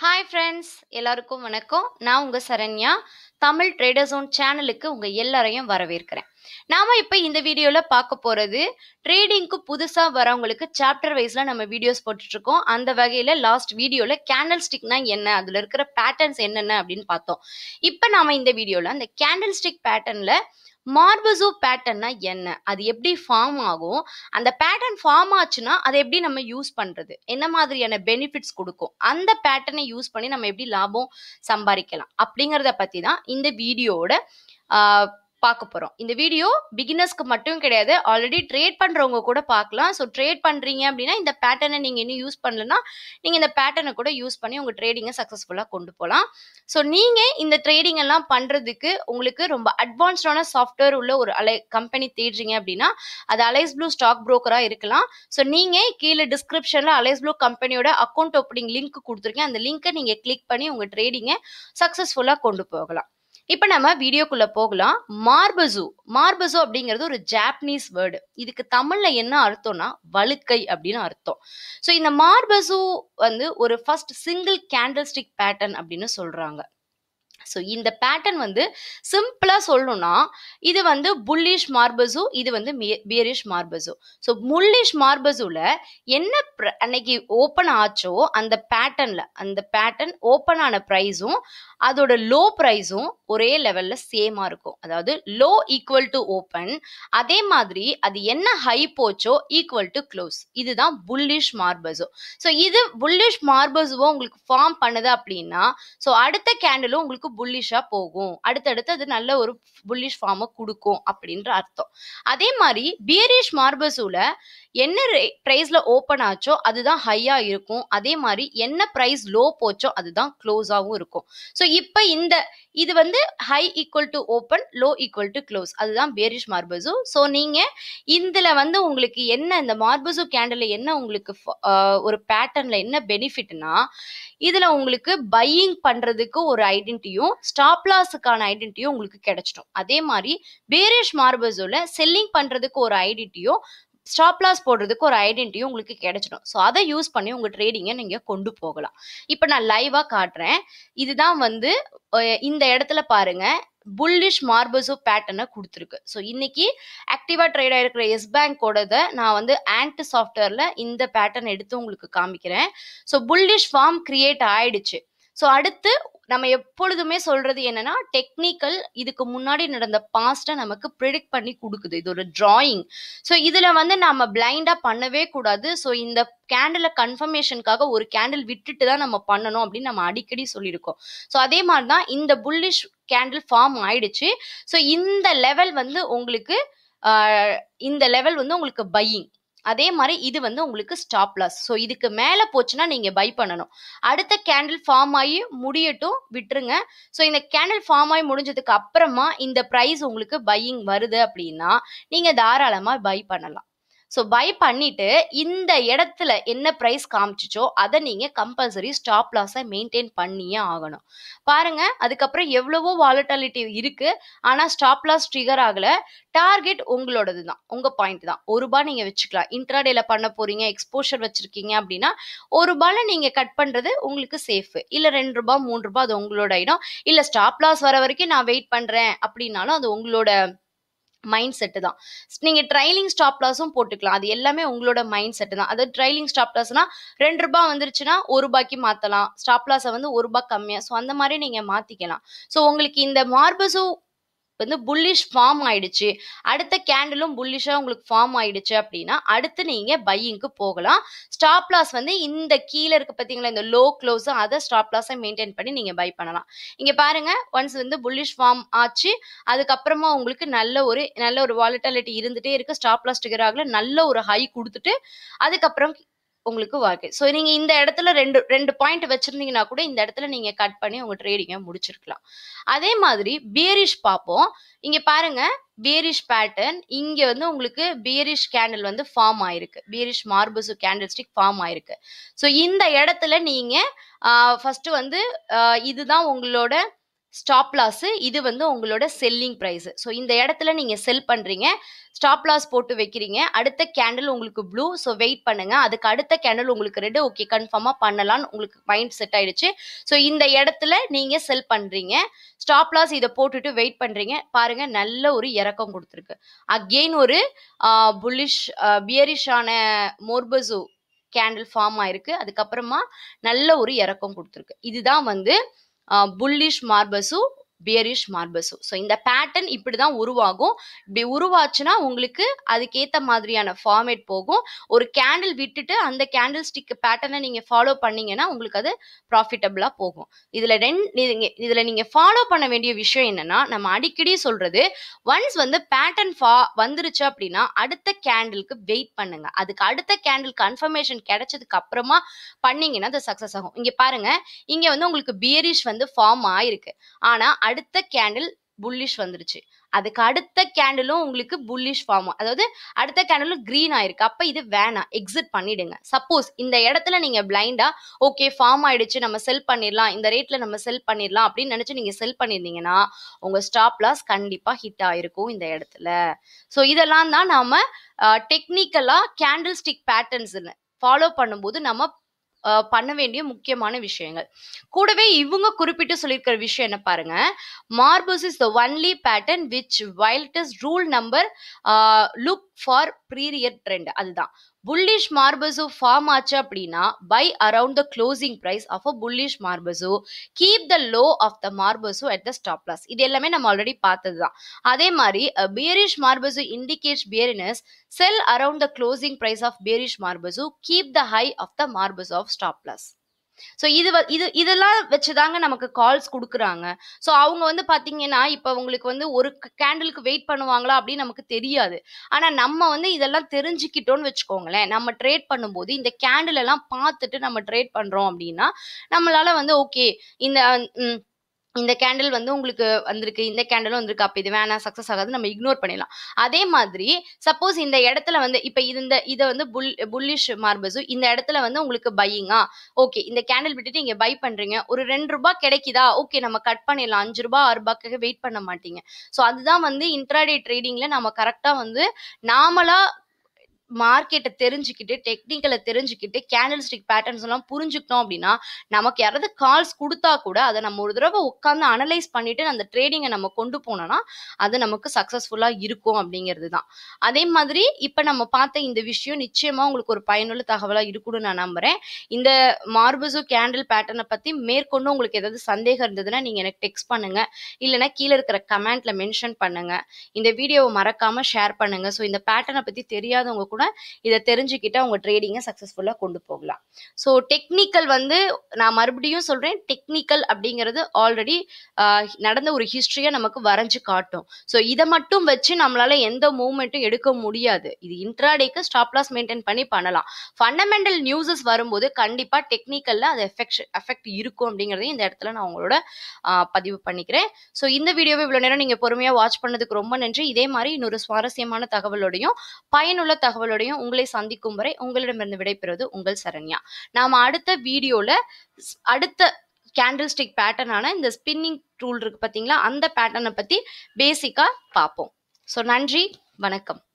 hi friends எல்லாருக்கும் வணக்கம் நான் உங்க சரண்யா தமிழ் ட்ரேடர் ஜோன் சேனலுக்கு உங்க எல்லாரையும் வரவேற்கிறேன் நாம இப்ப இந்த வீடியோல பார்க்க போறது ட்ரேடிங்க்கு புதுசா வரவங்களுக்கு சாப்டர் வைஸ்ல நம்ம வீடியோஸ் போட்டுட்டு இருக்கோம் அந்த வகையில லாஸ்ட் வீடியோல கேண்டில் ஸ்டிக்னா என்ன அதுல இருக்கிற பேட்டர்ன்ஸ் என்னென்ன அப்படின்னு பார்த்தோம் இப்ப நாம இந்த வீடியோல அந்த கேண்டில் ஸ்டிக் பேட்டர்ன்ல மார்பசோ பேட்டர்னா என்ன அது எப்படி ஃபார்ம் ஆகும் அந்த பேட்டர்ன் ஃபார்ம் ஆச்சுன்னா அதை எப்படி நம்ம யூஸ் பண்றது என்ன மாதிரியான பெனிஃபிட்ஸ் கொடுக்கும் அந்த பேட்டர்னை யூஸ் பண்ணி நம்ம எப்படி லாபம் சம்பாதிக்கலாம் அப்படிங்கிறத பத்தி தான் இந்த வீடியோவோட பார்க்க போறோம் இந்த வீடியோ பிகினர்ஸ்க்கு மட்டும் கிடையாது ஆல்ரெடி ட்ரேட் பண்றவங்க கூட பார்க்கலாம் ஸோ ட்ரேட் பண்றீங்க அப்படின்னா இந்த பேட்டர்னை நீங்க இன்னும் யூஸ் பண்ணலன்னா நீங்க இந்த பேட்டர்னை கூட யூஸ் பண்ணி உங்க ட்ரேடிங்கை சக்ஸஸ்ஃபுல்லா கொண்டு போகலாம் ஸோ நீங்க இந்த ட்ரேடிங் எல்லாம் பண்றதுக்கு உங்களுக்கு ரொம்ப அட்வான்ஸ்டான சாஃப்ட்வேர் உள்ள ஒரு அலை கம்பெனி தேடுறீங்க அப்படின்னா அது அலைஸ் ப்ளூ ஸ்டாக் புரோக்கரா இருக்கலாம் ஸோ நீங்க கீழே டிஸ்கிரிப்ஷன்ல அலைஸ் ப்ளூ கம்பெனியோட அக்கௌண்ட் ஓப்பனிங் லிங்க் கொடுத்துருக்கேன் அந்த லிங்கை நீங்க கிளிக் பண்ணி உங்க ட்ரேடிங்கை சக்ஸஸ்ஃபுல்லா கொண்டு போகலாம் இப்போ நம்ம வீடியோக்குள்ள போகலாம் மார்பசு மார்பசு அப்படிங்கிறது ஒரு ஜாப்பனீஸ் வேர்டு இதுக்கு தமிழ்ல என்ன அர்த்தம்னா வழுக்கை அப்படின்னு அர்த்தம் ஸோ இந்த மார்பசு வந்து ஒரு first single candle stick pattern அப்படின்னு சொல்றாங்க ஸோ இந்த பேட்டர்ன் வந்து சிம்பிளா சொல்லணும்னா இது வந்து புல்லிஷ் மார்பசு இது வந்து பியரிஷ் மார்பசு ஸோ முல்லிஷ் மார்பசுல என்ன அன்னைக்கு ஓப்பன் ஆச்சோ அந்த பேட்டர்ன்ல அந்த பேட்டர்ன் ஓப்பன் ஆன ப்ரைஸும் அதோட லோ ப்ரைஸும் ஒரே லெவல்ல சேமா இருக்கும் அதாவது லோ ஈக்குவல் டு ஓப்பன் அதே மாதிரி அது என்ன ஹை போச்சோ ஈக்குவல் டு க்ளோஸ் இதுதான் புல்லிஷ் மார்பசோ ஸோ இது புல்லிஷ் மார்பசுவோ உங்களுக்கு ஃபார்ம் பண்ணுது அப்படின்னா ஸோ அடுத்த கேண்டிலும் உங்களுக்கு புல்லிஷா போகும் அடுத்தடுத்து அது நல்ல ஒரு புல்லிஷ் ஃபார்மை கொடுக்கும் அப்படின்ற அர்த்தம் அதே மாதிரி பியரிஷ் மார்பசூல என்ன ப்ரைஸ்ல ஓப்பன் ஆச்சோ அதுதான் ஹையா இருக்கும் அதே மாதிரி என்ன ப்ரைஸ் லோ போச்சோ அதுதான் க்ளோஸாகவும் இருக்கும் ஸோ இப்போ இந்த இது வந்து high equal to open low equal to close அதுதான் பேரிஷ் மார்பசு ஸோ நீங்க இதுல வந்து உங்களுக்கு என்ன இந்த மார்பசு கேண்டில் என்ன உங்களுக்கு ஒரு பேட்டர்ன்ல என்ன பெனிஃபிட்னா இதுல உங்களுக்கு பையிங் பண்றதுக்கு ஒரு ஐடென்டிட்டியும் ஸ்டாப் லாஸுக்கான ஐடென்டிட்டியும் உங்களுக்கு கிடைச்சிடும் அதே மாதிரி பேரிஷ் மார்பசோல செல்லிங் பண்றதுக்கு ஒரு ஐடென்டிட்டியும் ஸ்டாப் லாஸ் போடுறதுக்கு ஒரு ஐடென்டிட்டியும் உங்களுக்கு கிடைச்சிடும் ஸோ அதை யூஸ் பண்ணி உங்க ட்ரேடிங்கை நீங்க கொண்டு போகலாம் இப்போ நான் லைவா காட்டுறேன் இதுதான் வந்து இந்த இடத்துல பாருங்க புல்லிஷ் மார்பசோ பேட்டர்னை கொடுத்துருக்கு ஸோ இன்னைக்கு ஆக்டிவா ட்ரேட் ஆயிருக்கிற எஸ் பேங்கோடத நான் வந்து ஆண்ட் சாஃப்ட்வேர்ல இந்த பேட்டர்ன் எடுத்து உங்களுக்கு காமிக்கிறேன் ஸோ புல்லிஷ் ஃபார்ம் கிரியேட் ஆயிடுச்சு ஸோ அடுத்து நம்ம எப்பொழுதுமே சொல்றது என்னன்னா டெக்னிக்கல் இதுக்கு முன்னாடி நடந்த பாஸ்ட்டை நமக்கு ப்ரிடிக்ட் பண்ணி கொடுக்குது இது ஒரு டிராயிங் ஸோ இதுல வந்து நம்ம பிளைண்டா பண்ணவே கூடாது ஸோ இந்த கேண்டில் கன்ஃபர்மேஷனுக்காக ஒரு கேண்டில் விட்டுட்டு தான் நம்ம பண்ணணும் அப்படின்னு நம்ம அடிக்கடி சொல்லியிருக்கோம் ஸோ அதே மாதிரி தான் இந்த புல்லிஷ் கேண்டில் ஃபார்ம் ஆயிடுச்சு ஸோ இந்த லெவல் வந்து உங்களுக்கு இந்த லெவல் வந்து உங்களுக்கு பையிங் அதே மாதிரி இது வந்து உங்களுக்கு ஸ்டாப் லாஸ் ஸோ இதுக்கு மேலே போச்சுன்னா நீங்கள் பை பண்ணணும் அடுத்த கேண்டில் ஃபார்ம் ஆகி முடியட்டும் விட்டுருங்க ஸோ இந்த கேண்டில் ஃபார்ம் ஆகி முடிஞ்சதுக்கு அப்புறமா இந்த ப்ரைஸ் உங்களுக்கு பையிங் வருது அப்படின்னா நீங்கள் தாராளமாக பை பண்ணலாம் ஸோ பை பண்ணிட்டு இந்த இடத்துல என்ன ப்ரைஸ் காமிச்சிச்சோ அதை நீங்கள் கம்பல்சரி ஸ்டாப் லாஸை மெயின்டைன் பண்ணியே ஆகணும் பாருங்க அதுக்கப்புறம் எவ்வளவோ வாலட்டாலிட்டி இருக்கு ஆனால் ஸ்டாப் லாஸ் ட்ரிகர் ஆகல டார்கெட் உங்களோடது தான் உங்க பாயிண்ட் தான் ஒரு ரூபாய் நீங்க வச்சுக்கலாம் இன்ட்ராடேல பண்ண போறீங்க எக்ஸ்போஷர் வச்சிருக்கீங்க அப்படின்னா ஒரு ரூபாயில நீங்க கட் பண்றது உங்களுக்கு சேஃப் இல்ல ரெண்டு ரூபாய் மூணு ரூபாய் அது உங்களோட இடம் இல்ல ஸ்டாப் லாஸ் வர வரைக்கும் நான் வெயிட் பண்றேன் அப்படின்னாலும் அது உங்களோட மைண்ட் செட்டு தான் நீங்கள் ட்ரைலிங் ஸ்டாப் லாஸும் போட்டுக்கலாம் அது எல்லாமே உங்களோட மைண்ட் செட்டு தான் அதாவது ட்ரைலிங் ஸ்டாப் லாஸ்னா ரெண்டு ரூபாய் வந்துருச்சுன்னா ஒரு ரூபாய்க்கு மாற்றலாம் ஸ்டாப் லாஸை வந்து ஒரு ரூபாய் கம்மியாக ஸோ அந்த மாதிரி நீங்கள் மாற்றிக்கலாம் ஸோ உங்களுக்கு இந்த மார்பஸும் வந்து புல்லிஷ் ஃபார்ம் ஆயிடுச்சு அடுத்த கேண்டிலும் புல்லிஷாக உங்களுக்கு ஃபார்ம் ஆயிடுச்சு அப்படின்னா அடுத்து நீங்கள் பையிங்க்கு போகலாம் ஸ்டாப் லாஸ் வந்து இந்த கீழே இருக்க பார்த்தீங்களா இந்த லோ க்ளோஸ் அதை ஸ்டாப் லாஸை மெயின்டைன் பண்ணி நீங்கள் பை பண்ணலாம் இங்கே பாருங்க ஒன்ஸ் வந்து புல்லிஷ் ஃபார்ம் ஆச்சு அதுக்கப்புறமா உங்களுக்கு நல்ல ஒரு நல்ல ஒரு வாலட்டாலிட்டி இருந்துகிட்டே இருக்கு ஸ்டாப் லாஸ் டிகர் ஆகல நல்ல ஒரு ஹை கொடுத்துட்டு அதுக்கப்புறம் உங்களுக்கு வாழ்க்கை ஸோ நீங்க இந்த இடத்துல ரெண்டு ரெண்டு பாயிண்ட் வச்சிருந்தீங்கன்னா கூட இந்த இடத்துல நீங்க கட் பண்ணி உங்க ட்ரேடிங்கை முடிச்சிருக்கலாம் அதே மாதிரி பியரிஷ் பார்ப்போம் இங்க பாருங்க பியரிஷ் பேட்டர்ன் இங்க வந்து உங்களுக்கு பியரிஷ் கேண்டில் வந்து ஃபார்ம் ஆயிருக்கு bearish marubozu candle stick form ஆயிருக்கு ஸோ இந்த இடத்துல நீங்க ஃபர்ஸ்ட் வந்து இதுதான் உங்களோட ஸ்டாப் லாஸ் இது வந்து உங்களோட செல்லிங் ப்ரைஸ் ஸோ இந்த இடத்துல நீங்க செல் பண்றீங்க ஸ்டாப் லாஸ் போட்டு வைக்கிறீங்க அடுத்த கேண்டில் உங்களுக்கு ப்ளூ ஸோ வெயிட் பண்ணுங்க அதுக்கு அடுத்த கேண்டில் உங்களுக்கு ரெட் ஓகே கன்ஃபார்மாக பண்ணலாம்னு உங்களுக்கு மைண்ட் செட் ஆயிடுச்சு ஸோ இந்த இடத்துல நீங்க செல் பண்றீங்க ஸ்டாப் லாஸ் இதை போட்டுட்டு வெயிட் பண்றீங்க பாருங்க நல்ல ஒரு இறக்கம் கொடுத்துருக்கு அகெயின் ஒரு புல்லிஷ் பியரிஷான மோர்பசு கேண்டில் ஃபார்ம் ஆயிருக்கு அதுக்கப்புறமா நல்ல ஒரு இறக்கம் கொடுத்துருக்கு இதுதான் வந்து bullish marubozu bearish marubozu so இந்த பேட்டர்ன் இப்படி தான் உருவாகும் இப்படி உருவாச்சுன்னா உங்களுக்கு அதுக்கேற்ற மாதிரியான ஃபார்மேட் போகும் ஒரு கேண்டில் விட்டுட்டு அந்த கேண்டில் ஸ்டிக் பேட்டர்னை நீங்கள் ஃபாலோ பண்ணீங்கன்னா உங்களுக்கு அது ப்ராஃபிட்டபிளாக போகும் இதில் ரெண்டு இதில் நீங்கள் ஃபாலோ பண்ண வேண்டிய விஷயம் என்னன்னா நம்ம அடிக்கடி சொல்றது ஒன்ஸ் வந்து பேட்டர்ன் ஃபா வந்துருச்சு அப்படின்னா அடுத்த கேண்டிலுக்கு வெயிட் பண்ணுங்க அதுக்கு அடுத்த கேண்டில் கன்ஃபர்மேஷன் கிடைச்சதுக்கு அப்புறமா பண்ணீங்கன்னா அது சக்ஸஸ் ஆகும் இங்கே பாருங்க இங்கே வந்து உங்களுக்கு பியரிஷ் வந்து ஃபார்ம் ஆயிருக்கு ஆனால் அடுத்த கேண்டில் புல்லிஷ் வந்துருச்சு அதுக்கு அடுத்த கேண்டிலும் உங்களுக்கு புல்லிஷ் ஃபார்ம் அதாவது அடுத்த கேண்டிலும் க்ரீன் ஆயிருக்கு அப்போ இது வேணாம் எக்ஸிட் பண்ணிடுங்க சப்போஸ் இந்த இடத்துல நீங்க பிளைண்டா ஓகே ஃபார்ம் ஆயிடுச்சு நம்ம செல் பண்ணிடலாம் இந்த ரேட்ல நம்ம செல் பண்ணிடலாம் அப்படின்னு நினைச்சு நீங்க செல் பண்ணியிருந்தீங்கன்னா உங்க ஸ்டாப் லாஸ் கண்டிப்பா ஹிட் ஆயிருக்கும் இந்த இடத்துல ஸோ இதெல்லாம் தான் நாம டெக்னிக்கலா கேண்டில் ஸ்டிக் பேட்டர்ன்ஸ் ஃபாலோ பண்ணும்போது நம்ம பண்ண வேண்டிய முக்கியமான விஷயங்கள் கூடவே இவங்க குறிப்பிட்டு சொல்லியிருக்கிற விஷயம் என்ன பாருங்க marubozu is the only pattern which wields rule number look for prior trend அதுதான் புல்லிஷ் மார்பசு ஃபார்ம் ஆச்சு அப்படின்னா buy around the closing price of a bullish marubozu keep the low of the marubozu at the stop loss இது எல்லாமே நம்ம already பார்த்தது தான் அதே மாதிரி bearish marubozu indicates bearishness sell around the closing price of bearish marubozu keep the high of the marubozu of stop loss so இது இது இதெல்லாம் வச்சுதாங்க நமக்கு கால்ஸ் கொடுக்குறாங்க ஸோ அவங்க வந்து பார்த்தீங்கன்னா இப்போ உங்களுக்கு வந்து ஒரு கேண்டிலுக்கு வெயிட் பண்ணுவாங்களா அப்படின்னு நமக்கு தெரியாது ஆனால் நம்ம வந்து இதெல்லாம் தெரிஞ்சுக்கிட்டோம்னு வச்சுக்கோங்களேன் நம்ம ட்ரேட் பண்ணும்போது இந்த கேண்டில் எல்லாம் பார்த்துட்டு நம்ம ட்ரேட் பண்ணுறோம் அப்படின்னா நம்மளால வந்து ஓகே இந்த இந்த கேண்டில் வந்து உங்களுக்கு வந்திருக்கு இந்த கேண்டிலும் வந்திருக்கு அப்போ இது வேணாம் சக்ஸஸ் ஆகாது நம்ம இக்னோர் பண்ணிடலாம் அதே மாதிரி சப்போஸ் இந்த இடத்துல வந்து இப்போ இந்த இதை வந்து புல் புல்லிஷ் மார்பஸு இந்த இடத்துல வந்து உங்களுக்கு பையிங்கா ஓகே இந்த கேண்டில் விட்டுட்டு இங்கே பை பண்ணுறீங்க ஒரு ரெண்டு ரூபாய் கிடைக்குதா ஓகே நம்ம கட் பண்ணிடலாம் அஞ்சு ரூபாய் ஆறு ரூபாய்க்காக வெயிட் பண்ண மாட்டீங்க ஸோ அதுதான் வந்து இன்ட்ராடே ட்ரேடிங்கில் நம்ம கரெக்டாக வந்து நாமளா மார்க்கெட்டை தெரிஞ்சுக்கிட்டு டெக்னிக்கலை தெரிஞ்சுக்கிட்டு கேண்டில் ஸ்டிக் பேட்டர்ன்ஸ் எல்லாம் புரிஞ்சுக்கிட்டோம் அப்படின்னா நமக்கு யாராவது கால்ஸ் கொடுத்தா கூட அதை நம்ம ஒரு தடவை உட்காந்து அனலைஸ் பண்ணிட்டு அந்த ட்ரேடிங்கை நம்ம கொண்டு போனோம்னா அது நமக்கு சக்ஸஸ்ஃபுல்லாக இருக்கும் அப்படிங்கிறது தான் அதே மாதிரி இப்போ நம்ம பார்த்த இந்த விஷயம் நிச்சயமாக உங்களுக்கு ஒரு பயனுள்ள தகவலாக இருக்கும்னு நான் நம்புகிறேன் இந்த மார்பசு கேண்டில் பேட்டர்னை பற்றி மேற்கொண்டு உங்களுக்கு ஏதாவது சந்தேகம் இருந்ததுன்னா நீங்கள் எனக்கு டெக்ஸ்ட் பண்ணுங்க இல்லைன்னா கீழே இருக்கிற கமெண்ட்ல மென்ஷன் பண்ணுங்க இந்த வீடியோவை மறக்காம ஷேர் பண்ணுங்க ஸோ இந்த பேட்டர்னை பற்றி தெரியாதவங்க கூட இதை தெரிஞ்சுக்கிட்டு அவங்க ட்ரேடிங்கை சக்ஸஸ்ஃபுல்லாக கொண்டு போகலாம் ஸோ டெக்னிக்கல் வந்து நான் மறுபடியும் சொல்கிறேன் டெக்னிக்கல் அப்படிங்கிறது ஆல்ரெடி நடந்த ஒரு ஹிஸ்ட்ரியை நமக்கு வரைஞ்சு காட்டும் ஸோ இதை மட்டும் வச்சு நம்மளால எந்த மூவ்மெண்ட்டும் எடுக்க முடியாது இது இன்ட்ராடேக்கு ஸ்டாப் லாஸ் மெயின்டைன் பண்ணி பண்ணலாம் ஃபண்டமெண்டல் நியூஸஸ் வரும்போது கண்டிப்பாக டெக்னிக்கலில் அது எஃபெக்ட் எஃபெக்ட் இருக்கும் அப்படிங்கிறதையும் இந்த இடத்துல நான் உங்களோட பதிவு பண்ணிக்கிறேன் ஸோ இந்த வீடியோவை இவ்வளோ நேரம் நீங்கள் பொறுமையாக வாட்ச் பண்ணதுக்கு ரொம்ப நன்றி இதே மாதிரி இன்னொரு சுவாரஸ்யமான தகவலோடையும் பயனுள்ள தகவலோடையும் உங்களை சந்திக்கும் வரை உங்களிடமிருந்து விடைபெறுவது உங்கள் சரண்யா நாம அடுத்த வீடியோல அடுத்த கேண்டில் ஸ்டிக் பேட்டர்னான இந்த ஸ்பின்னிங் டூல் இருக்கு பார்த்தீங்களா அந்த பேட்டர்னை பற்றி பேசிக்காக பார்ப்போம் ஸோ நன்றி வணக்கம்